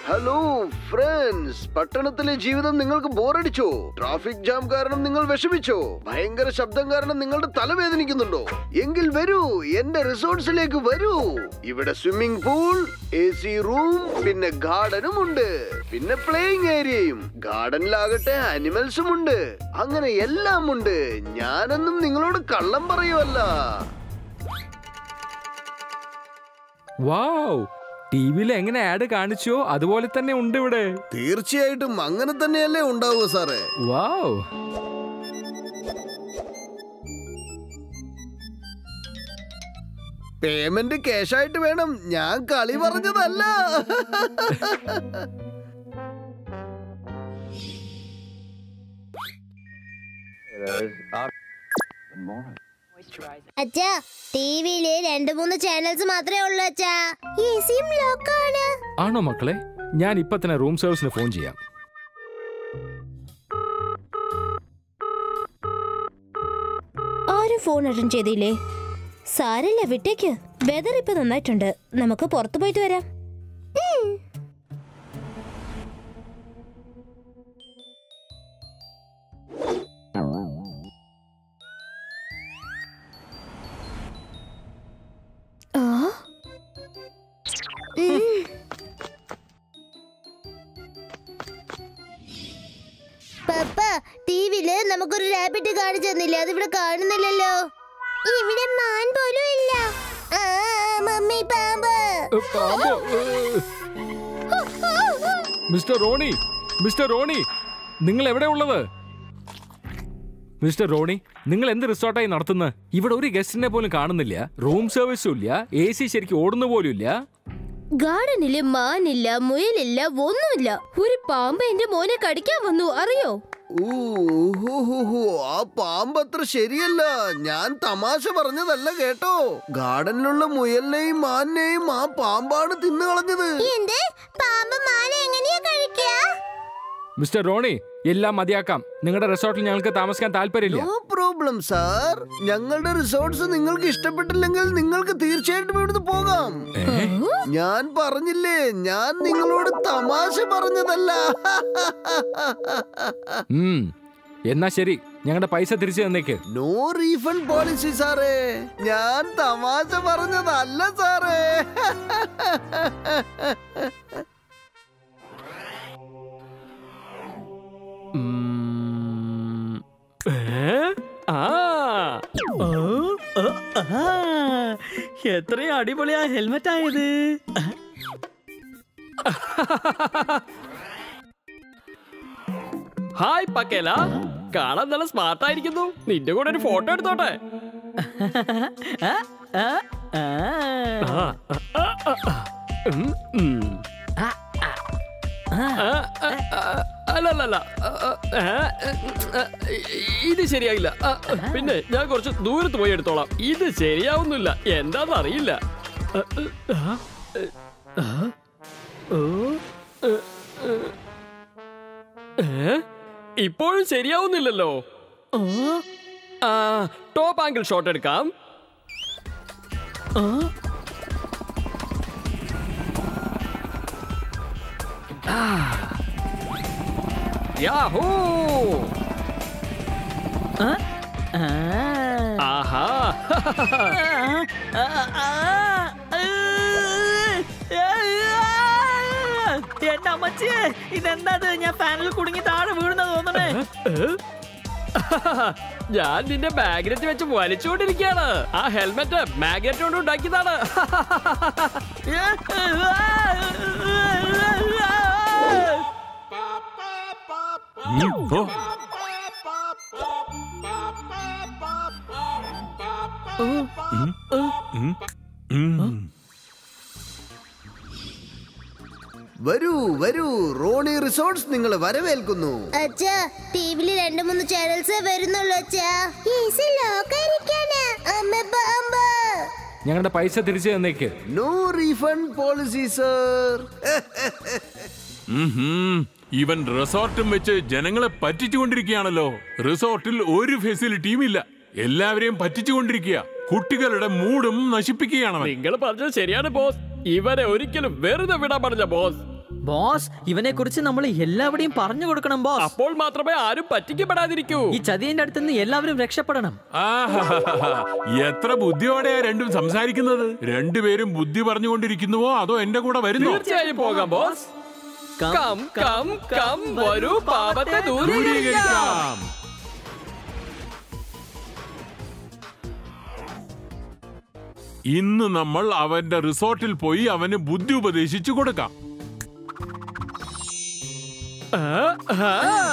Hello friends പട്ടണത്തിലെ ജീവിതം നിങ്ങൾക്ക് ബോറടിച്ചോ ട്രാഫിക് ജാം കാരണം നിങ്ങൾ വിഷമിച്ചോ ഭയങ്കര ശബ്ദം കാരണം നിങ്ങളുടെ തല വേദനിക്കുന്നുണ്ടോ എങ്കിൽ വരൂ എന്റെ റിസോർട്ട്സിലേക്ക് വരൂ ഇവിടെ swimming pool A C room പിന്നെ ഗാർഡനും ഉണ്ട് പിന്നെ പ്ലേയിങ് ഏരിയയും ഗാർഡനിലാകട്ടെ അനിമൽസും ഉണ്ട് അങ്ങനെ എല്ലാം ഉണ്ട് ഞാനൊന്നും നിങ്ങളോട് കള്ളം പറയുമല്ല വാവ് ടി വിയിൽ എങ്ങനെ ആഡ് കാണിച്ചോ അതുപോലെ തന്നെ ഉണ്ട് ഇവിടെ തീർച്ചയായിട്ടും അങ്ങനെ തന്നെയല്ലേ ഉണ്ടാവുക സാറേ വാവ് പേയ്മെന്റ് ക്യാഷ് ആയിട്ട് വേണം ഞാൻ കളി പറഞ്ഞതല്ല അച്ഛാ ടിവിയില് രണ്ട് മൂന്ന് ചാനൽസ് മാത്രമേ ഉള്ളൂ അച്ഛാ എസിയും ലോക്കാണ് ആണോ മക്കളെ ഞാൻ ഇപ്പൊ തന്നെ റൂം സർവീസിന് ഫോൺ ചെയ്യാം ആരും ഫോൺ അറ്റൻഡ് ചെയ്തില്ലേ സാരല്ല വിട്ടേക്ക് വെതർ ഇപ്പൊ നന്നായിട്ടുണ്ട് നമുക്ക് പുറത്തു പോയിട്ട് വരാം ഉം. ആ? ഉം. പപ്പ ടിവിയില് നമുക്കൊരു റാബിറ്റ് കാണിച്ചു തന്നില്ലേ അതിവിടെ കാണുന്നില്ലല്ലോ ഇവിടെ മാൻ പോലും ഇല്ല ആ, മമ്മി പാമ്പ് ഏ, പാമ്പോ? ഏ. മിസ്റ്റർ റോണി മിസ്റ്റർ റോണി നിങ്ങൾ എവിടെ ഉള്ളത് മിസ്റ്റർ റോണി നിങ്ങൾ എന്ത് റിസോർട്ടായി നടത്തുന്നത് ഇവിടെ ഒരു ഗസ്റ്റിനെ പോലും കാണുന്നില്ല റൂം സർവീസും ഇല്ല എ സി ശരിക്കും ഓടുന്ന പോലും ഇല്ല ഗാർഡനില് മാനില്ല മുയലില്ല ഒന്നുമില്ല ഒരു പാമ്പ് എന്റെ മോനെ കടിക്കാൻ വന്നു അറിയോ ഊ, ഹു, ഹു, ഹു, ആ പാമ്പ് അത്ര ശരിയല്ല ഞാൻ തമാശ പറഞ്ഞതല്ല കേട്ടോ ഗാർഡനിലുള്ള മുയലിനെയും മാനിനെയും ആ പാമ്പാണ് തിന്നു കളഞ്ഞത് എന്ത് പാമ്പ് മാന എങ്ങനെയാ കഴിക്കാ മിസ്റ്റർ റോണി എല്ലാം മതിയാക്കാം നിങ്ങളുടെ റിസോർട്ടിൽ ഞങ്ങൾക്ക് താമസിക്കാൻ താല്പര്യമില്ല നോ പ്രോബ്ലം സാർ ഞങ്ങളുടെ റിസോർട്ട്സ് നിങ്ങൾക്ക് ഇഷ്ടപ്പെട്ടില്ലെങ്കിൽ നിങ്ങൾക്ക് തീർച്ചയായിട്ടും ഇവിടുന്ന് പോകാം ഞാൻ പറഞ്ഞില്ലേ ഞാൻ നിങ്ങളോട് തമാശ പറഞ്ഞതല്ല ഉം. എന്നാ ശരി ഞങ്ങളുടെ പൈസ തിരിച്ചു തന്നേക്ക് നോ റീഫണ്ട് പോളിസി സാറേ ഞാൻ തമാശ പറഞ്ഞതല്ല സാറേ ഉം. ഏ? ആ എത്രയും അടിപൊളിയാ ഹെൽമെറ്റ് ആയത് ഹായ് പക്കേല കാണാൻ നല്ല സ്മാർട്ട് ആയിരിക്കുന്നു നിന്റെ കൂടെ ഒരു ഫോട്ടോ എടുത്തോട്ടെ ആ, ആ, ആ. ആ, ആ, ആ, ആ. ഉം, ഉം. ആ, ആ, ആ, അല്ലല്ലല്ല ആ, ആ, ആ, ഇത് ശരിയായില്ല ആ, പിന്നെ ഞാൻ കുറച്ച് ദൂരത്ത് പോയി എടുത്തോളാം ഇത് ശരിയാവുന്നില്ല എന്താന്ന് അറിയില്ല ആ, ആ, ഓ ഏ? ഇപ്പോഴും ശരിയാവുന്നില്ലല്ലോ ഓ ആ ടോപ്പ് ആംഗിൾ ഷോട്ട് എടുക്കാം ഓ യാഹൂ ആ, ആ. ആഹാ ആ, ആ, ആ. എന്റെ അമ്മച്ചിയെ ഇതെന്താത് ഞാൻ ഫാനിൽ കുടുങ്ങി താഴെ വീഴുന്ന തോന്നണേ ഞാൻ നിന്റെ മാഗ്നറ്റ് വെച്ച് വലിച്ചുകൊണ്ടിരിക്കുകയാണ് ആ ഹെൽമെറ്റ് മാഗ്നറ്റ് കൊണ്ട് ഉണ്ടാക്കിയതാണ് ഉം. ഓ. ഉം. ഉം. ഉം. വരൂ വരൂ റോണി റിസോർട്ട്സ് നിങ്ങളെ വരവേൽക്കുന്നു അച്ഛാ ടിവിയില് രണ്ട് മൂന്ന് ചാനൽസേ വരുന്നുള്ളൂ അച്ഛാ ലോക്കായിരിക്കാണ് അമ്മ പാമ്പ് ഞങ്ങളുടെ പൈസ തിരിച്ചു തന്നേക്ക് നോ റീഫണ്ട് പോളിസി സർ ഉംഹും. ഇവൻ റിസോർട്ടും വെച്ച് ജനങ്ങളെ പറ്റിച്ചുകൊണ്ടിരിക്കുകയാണല്ലോ റിസോർട്ടിൽ ഒരു ഫെസിലിറ്റിയും ഇല്ല എല്ലാവരെയും പറ്റിച്ചുകൊണ്ടിരിക്കുക കുട്ടികളുടെ മൂടും നശിപ്പിക്കുകയാണ് അവൻ നിങ്ങൾ പറഞ്ഞത് ശരിയാണ് ബോസ് ഇവരെ ഒരിക്കലും വെറുതെ വിടാൻ പറഞ്ഞ ബോസ് ബോസ് ഇവനെ കുറിച്ച് നമ്മൾ എല്ലാവരുടെയും പറഞ്ഞു കൊടുക്കണം ബോസ് അപ്പോൾ മാത്രമേ ആരും പറ്റിക്കപ്പെടാതിരിക്കൂ ഈ ചതിയന്റെ അടുത്ത് നിന്ന് എല്ലാവരും രക്ഷപ്പെടണം ആഹാഹാഹാ. എത്ര ബുദ്ധിയോടെയാ രണ്ടും സംസാരിക്കുന്നത് രണ്ടുപേരും ബുദ്ധി പറഞ്ഞുകൊണ്ടിരിക്കുന്നുവോ അതോ എന്റെ കൂടെ വരുന്നോ തീർച്ചയായും പോകാം ബോസ് കം കം കം വരൂ പാപത്തെ ദൂരീകരിക്കാം ദൂരീകരിക്കാം ഇന്ന് നമ്മൾ അവന്റെ റിസോർട്ടിൽ പോയി അവന് ബുദ്ധി ഉപദേശിച്ചു കൊടുക്കാം ആ, ആ.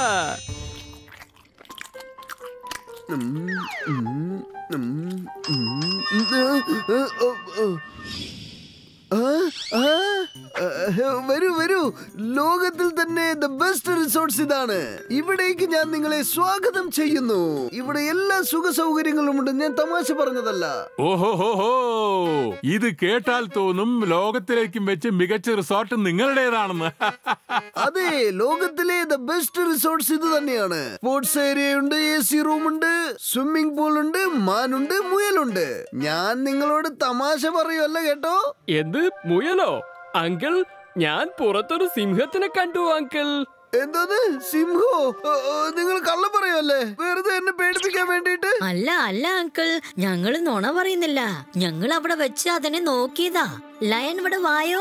ആ, ആ, ആ, വരൂ വരൂ ലോകത്തിൽ തന്നെ ദ ബെസ്റ്റ് റിസോർട്ട്സ് ഇതാണ് ഇവിടേക്ക് ഞാൻ നിങ്ങളെ സ്വാഗതം ചെയ്യുന്നു ഇവിടെ എല്ലാ സുഖ സൗകര്യങ്ങളും ഉണ്ട് ഞാൻ തമാശ പറഞ്ഞതല്ല ഓഹോഹോഹോ ഇത് കേട്ടാൽ തോന്നും ലോകത്തിലേക്കും വെച്ച് മികച്ച റിസോർട്ട് നിങ്ങളുടേതാണെന്ന് അതെ ലോകത്തിലെ ദ ബെസ്റ്റ് റിസോർട്ട്സ് ഇത് തന്നെയാണ് സ്പോർട്സ് ഏരിയ ഉണ്ട് എ സി റൂം ഉണ്ട് സ്വിമ്മിംഗ് പൂൾ ഉണ്ട് മാനുണ്ട് മുയലുണ്ട് ഞാൻ നിങ്ങളോട് തമാശ പറയുമല്ല കേട്ടോ എന്ത് മുയലോ അങ്കിൾ ഞാൻ പുറത്തൊരു സിംഹത്തിനെ കണ്ടു അങ്കിൾ എന്തത് സിംഹോ ഓ, ഓ, നിങ്ങൾ കള്ളം പറയുമല്ലേ വെറുതെ എന്നെ പേടിപ്പിക്കാൻ വേണ്ടിയിട്ട് അല്ല അല്ല അങ്കിൾ ഞങ്ങള് നുണ പറയുന്നില്ല ഞങ്ങൾ അവിടെ വെച്ച് അതിനെ നോക്കിയതാ ലയൻ ഇവിടെ വായോ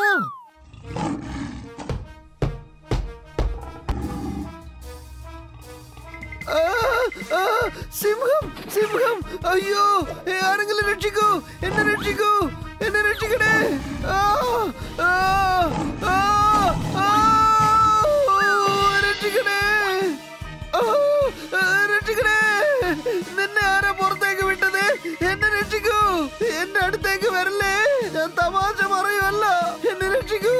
ആ, ആ, സിംഹം സിംഹം അയ്യോ ഏ, ആരെങ്കിലും രക്ഷിക്കൂ എന്നെ രക്ഷിക്കൂ എന്നെ രക്ഷിക്കണേ ആ, ആ, ആ, ആ, രക്ഷിക്കണേ ആ, ആ, രക്ഷിക്കണേ നിന്നെ ആരാ പുറത്തേക്ക് വിട്ടത് എന്നെ രക്ഷിക്കൂ എന്റെ അടുത്തേക്ക് വരല്ലേ ഞാൻ തമാശ പറയുമല്ല എന്നെ രക്ഷിക്കൂ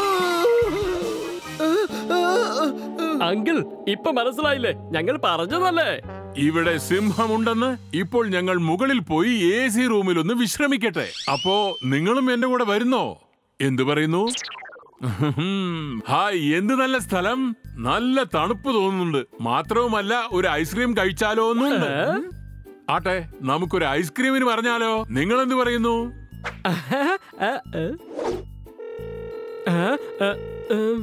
ആ, ആ, ആ, അങ്കിൾ ഇപ്പൊ മനസ്സിലായില്ലേ ഞങ്ങൾ പറഞ്ഞതല്ലേ ഇവിടെ സിംഹമുണ്ടെന്ന് ഇപ്പോൾ ഞങ്ങൾ മുകളിൽ പോയി എ സി റൂമിൽ ഒന്ന് വിശ്രമിക്കട്ടെ അപ്പോ നിങ്ങളും എന്റെ കൂടെ വരുന്നോ എന്തു പറയുന്നു ഹും, ഹായ് എന്ത് നല്ല സ്ഥലം നല്ല തണുപ്പ് തോന്നുന്നുണ്ട് മാത്രവുമല്ല ഒരു ഐസ്ക്രീം കഴിച്ചാലോ എന്നുണ്ട് ആട്ടെ നമുക്കൊരു ഐസ്ക്രീമിന് പറഞ്ഞാലോ നിങ്ങൾ എന്ത് പറയുന്നു ആ, ആ. ആ, ആ, ഉം.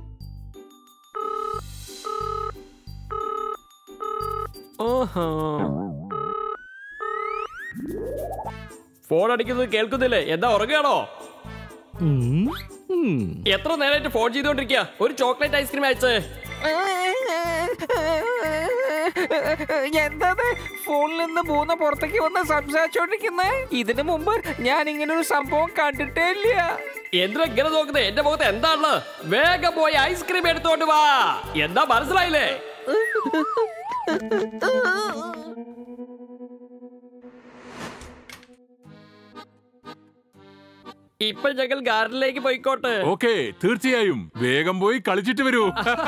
ഓഹോ ഫോൺ അടിക്കുന്നത് കേൾക്കുന്നില്ലേ എന്താ ഉറങ്ങുകയാണോ ഉം, ഉം. എത്ര നേരമായിട്ട് ഫോൺ ചെയ്തോണ്ടിരിക്കുക ഒരു ചോക്ലേറ്റ് ഐസ്ക്രീം അയച്ചേ എന്തത് ഫോണിൽ നിന്ന് മൂന്ന് പുറത്തേക്ക് വന്ന് സംസാരിച്ചോണ്ടിരിക്കുന്നേ ഇതിനു മുമ്പ് ഞാൻ ഇങ്ങനെ ഒരു സംഭവം കണ്ടിട്ടേ ഇല്ല എന്തിനാ ഇങ്ങനെ നോക്കുന്നത് എന്റെ മുഖത്ത് എന്താണുള്ളത് വേഗം പോയി ഐസ്ക്രീം എടുത്തോണ്ട് വാ എന്താ മനസ്സിലായില്ലേ ഇപ്പൊ ഞങ്ങൾ ഗാർഡനിലേക്ക് പോയിക്കോട്ടെ ഓക്കെ തീർച്ചയായും വേഗം പോയി കളിച്ചിട്ട് വരൂ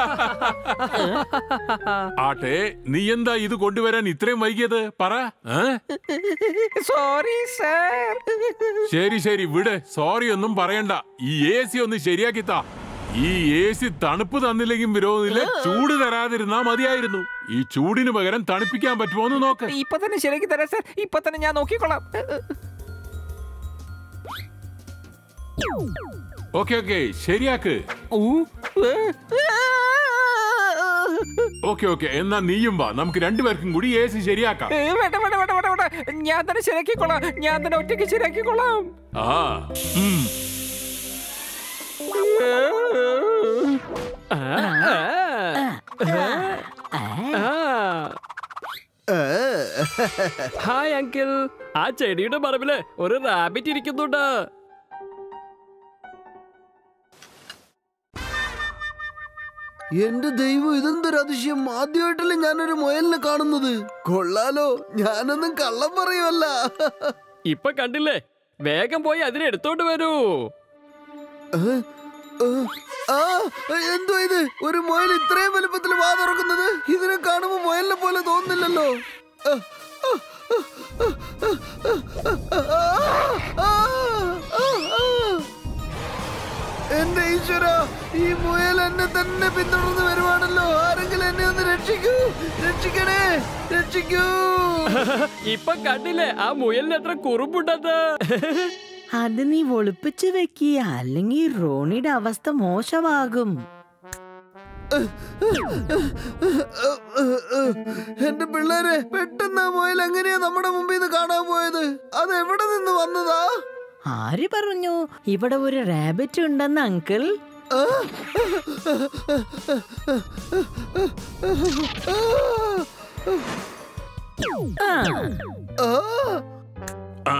ആട്ടെ നീ എന്താ ഇത് കൊണ്ടുവരാൻ ഇത്രയും വൈകിയത് പറ ഏ? സോറി സർ ശരി ശരി വിട് സോറി ഒന്നും പറയണ്ട ഈ എ സി ഒന്ന് ശരിയാക്കി താ ഈ എ സി തണുപ്പ് തന്നില്ലെങ്കിൽ വിരോധമില്ല ചൂട് തരാതിരുന്നാ മതിയായിരുന്നു ഈ ചൂടിന് പകരം തണുപ്പിക്കാൻ പറ്റുമോ എന്ന് നോക്ക് ഇപ്പൊ തന്നെ ശരിയാക്കി തരാം സർ ഇപ്പൊ തന്നെ ഞാൻ നോക്കിക്കോളാം ഓക്കെ ഓക്കെ ശരിയാക്ക് ഓക്കെ ഓക്കെ എന്നാ നീയും വാ നമുക്ക് രണ്ടുപേർക്കും കൂടി എ സി ശരിയാക്കാം ഏ, വേണ്ട വേണ്ട വേണ്ട വേണ്ട വേണ്ട ഞാൻ തന്നെ ശരിയാക്കിക്കോളാം ഞാൻ തന്നെ ഒറ്റയ്ക്ക് ശരിയാക്കിക്കോളാം ആ ഉം. ഹായ് അങ്കിൾ ആ ചെടിയുടെ പറമ്പില് ഒരു റാബിറ്റ് ഇരിക്കുന്നുണ്ട് എന്റെ ദൈവം ഇതെന്തൊരു അതിശയം ആദ്യമായിട്ടല്ലേ ഞാനൊരു മുയലിനെ കാണുന്നത് കൊള്ളാലോ ഞാനൊന്നും കള്ളം പറയുമല്ല ഇപ്പൊ കണ്ടില്ലേ വേഗം പോയി അതിനെ എടുത്തോണ്ട് വരൂ ഏ? ഏ? ആ എന്തോ ഇത് ഒരു മുയൽ ഇത്രയും വലുപ്പത്തിൽ വാ തുറക്കുന്നത് ഇതിനെ കാണുമ്പോ മുയലിനെ പോലെ തോന്നുന്നില്ലല്ലോ ആ, ആ, ആ, ആ, ആ, ആ, ആ. എന്റെ ഈശ്വര ഈ മുയൽ എന്നെ തന്നെ പിന്തുടർന്ന് വരുവാണല്ലോ ആരെങ്കിലും എന്നെ ഒന്ന് രക്ഷിക്കൂ രക്ഷിക്കണേ രക്ഷിക്കൂ ഇപ്പൊ കണ്ടില്ലേ ആ മുയലിന് എത്ര കുറുമ്പുണ്ടെന്ന് അത് നീ ഒളിപ്പിച്ചു വെക്കുക അല്ലെങ്കിൽ റോണിയുടെ അവസ്ഥ മോശമാകും എന്റെ പിള്ളേരെ പെട്ടെന്ന് ആ മുയൽ എങ്ങനെയാ നമ്മുടെ മുമ്പിൽ നിന്ന് കാണാൻ പോയത് അത് എവിടെ നിന്ന് വന്നതാ ആര് പറഞ്ഞു ഇവിടെ ഒരു റാബിറ്റ് ഉണ്ടെന്ന് അങ്കിൾ ആ? ആ ആ? ആ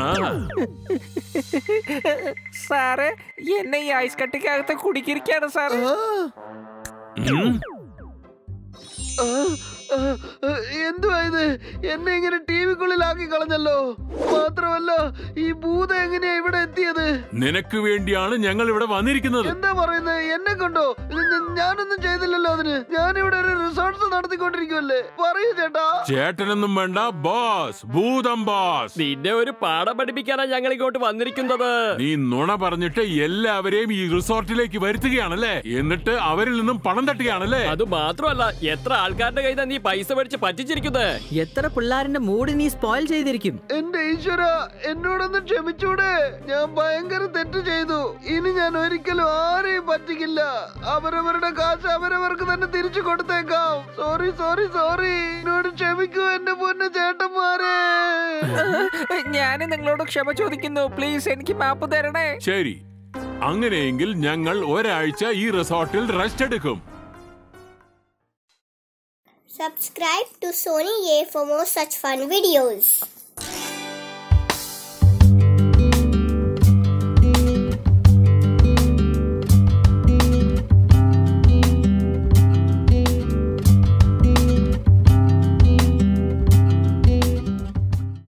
സാറ് എന്നെ ഈ ഐസ് കട്ടിക്കകത്ത് കുടിക്കിരിക്കാണ് സാറ് ആ? ഉം. ആ, ആ, ആ, എന്തുവാ ഇത് എന്നെ ഇങ്ങനെ ടി വിക്കുള്ളിലാക്കി കളഞ്ഞല്ലോ മാത്രമല്ല ഈ ഭൂതം എങ്ങനെയാ ഇവിടെ എത്തിയത് നിനക്ക് വേണ്ടിയാണ് ഞങ്ങൾ ഇവിടെ വന്നിരിക്കുന്നത് എന്താ പറയുന്നത് എന്നെ കൊണ്ടോ ഇത് ഞ- ഞാനൊന്നും ചെയ്തില്ലല്ലോ അതിന് ഞാനിവിടെ ഒരു റിസോർട്ട്സ് നടത്തിക്കൊണ്ടിരിക്കുവല്ലേ പറയൂ ചേട്ടാ ചേട്ടനൊന്നും വേണ്ട ബോസ് ഭൂതം ബോസ് നിന്നെ ഒരു പാഠം പഠിപ്പിക്കാനാ ഞങ്ങൾ ഇങ്ങോട്ട് വന്നിരിക്കുന്നത് നീ നുണ പറഞ്ഞിട്ട് എല്ലാവരെയും ഈ റിസോർട്ടിലേക്ക് വരുത്തുകയാണല്ലേ എന്നിട്ട് അവരിൽ നിന്നും പണം തട്ടുകയാണല്ലേ അത് മാത്രമല്ല എത്ര ആൾക്കാരുടെ കയ്യിൽ നീ പൈസ മേടിച്ച് പറ്റിച്ചിരിക്കുന്നത് എത്ര പിള്ളേരുടെ മൂഡ് നീ സ്പോയിൽ ചെയ്തിരിക്കും എന്റെ ഈശ്വര എന്നോടൊന്ന് ക്ഷമിച്ചൂടെ ഞാൻ ഭയങ്കര തെറ്റ് ചെയ്തു ഇനി ഞാൻ ഒരിക്കലും ആരെയും പറ്റിക്കില്ല അവരവരുടെ കാശ് അവരവർക്ക് തന്നെ തിരിച്ചു കൊടുത്തേക്കാം സോറി സോറി സോറി എന്നോട് ക്ഷമിക്കൂ എന്റെ പൊന്ന ചേട്ടന്മാരെ ഞാൻ നിങ്ങളോട് ക്ഷമ ചോദിക്കുന്നു പ്ലീസ് എനിക്ക് മാപ്പ് തരണേ ശരി അങ്ങനെയെങ്കിൽ ഞങ്ങൾ ഒരാഴ്ച ഈ റിസോർട്ടിൽ റെസ്റ്റ് എടുക്കും Subscribe to Sony A for more such fun videos.